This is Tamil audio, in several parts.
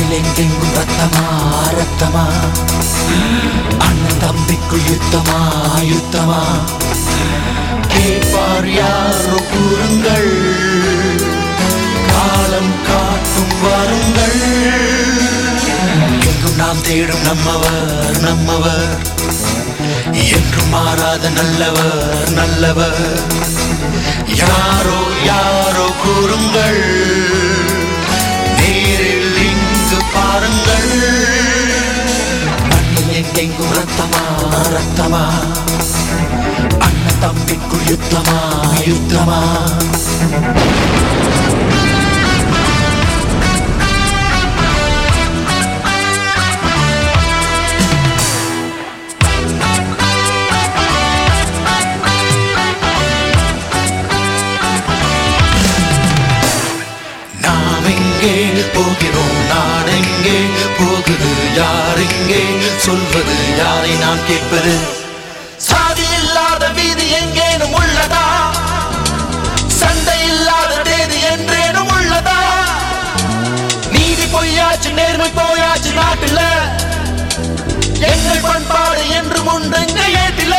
மண்ணிலெங்கெங்கும் ரத்தமா ரத்தமா அண்ணன் தம்பிக்குள் யுத்தமா யுத்தமா கேட்பார் யாரோ கூறுங்கள் காலம் காட்டும் வாருங்கள் எங்கும் நாம் தேடும் நம்மவர் நம்மவர் என்றும் மாறாத நல்லவர் நல்லவர் யாரோ யாரோ கூறுங்கள் நேரில் இங்கு பாருங்கள் மண்ணில் எங்கெங்கும் ரத்தமா ரத்தமா அண்ணன் தம்பிக்குள் யுத்தமா யுத்தமா நாம் எங்கே போகிறோம் நான் எங்கே போகுது யார் எங்கே சொல்வது யாரை நான் கேட்பது சாதி இல்லாத வீதி எங்கேனும் உள்ளதா சண்டை இல்லாத தேதி என்றேனும் உள்ளதா நீதி பொய்யாச்சு நேர்மை போயாச்சு நாட்டுல எங்கள் பண்பாடு என்றும் உண்டு எங்க ஏட்டில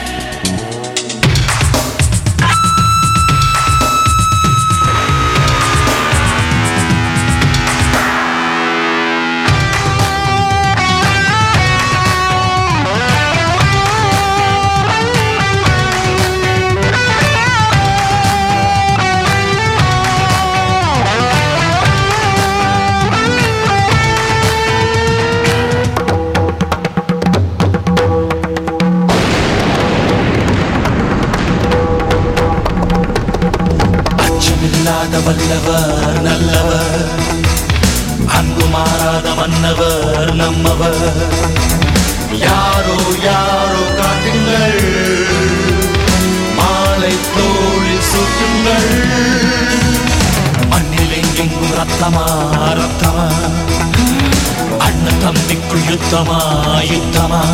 அச்சமில்லாத வல்லவர் நல்லவர் அன்பு மாறாத மன்னவர் நம்மவர் யாரோ யாரோ காட்டுங்கள் மாலை தோளில் சூட்டுங்கள் மண்ணில் எங்கெங்கும் ரத்தமா ரத்தமா அண்ணன் தம்பிக்குள் யுத்தமா யுத்தமா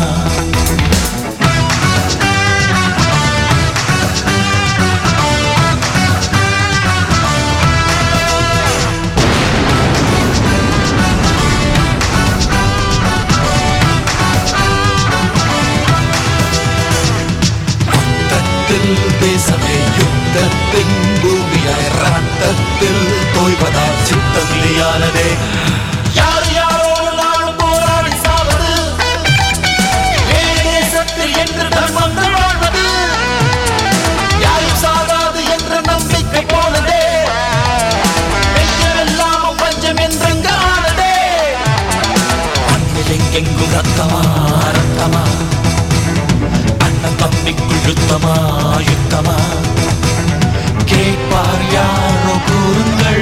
யுத்தத்தில் தேசமே யுத்தத்தின் பூமியாய் ரத்தத்தில் தோய்வதால் சித்தம் இல்லையானதே யார் யாரோடு நாளும் போராடி சாவது ஏன் தேசத்தில் என்று தர்மம் வாழ்வது யாரும் சாகாது என்ற நம்பிக்கை போனதே நெஞ்சமெல்லாம் பஞ்சம் என்றெங்க ஆனதே மண்ணில் எங்கெங்கும் ரத்தமா ரத்தமா அண்ணன் தம்பிக்குள் யுத்தமா யுத்தமா கேட்பார் யாரோ கூறுங்கள்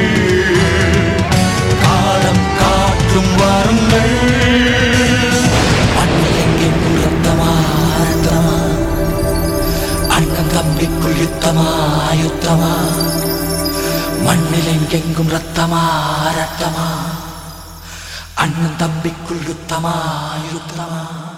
காலம் காற்றும் வாருங்கள் மண்ணில் எங்கெங்கும் ரத்தமா ரத்தமா அண்ணன் தம்பிக்குள் யுத்தமா யுத்தமா மண்ணில் எங்கெங்கும் ரத்தமா ரத்தமா அண்ணன் தம்பிக்குள் யுத்தமா யுத்தமா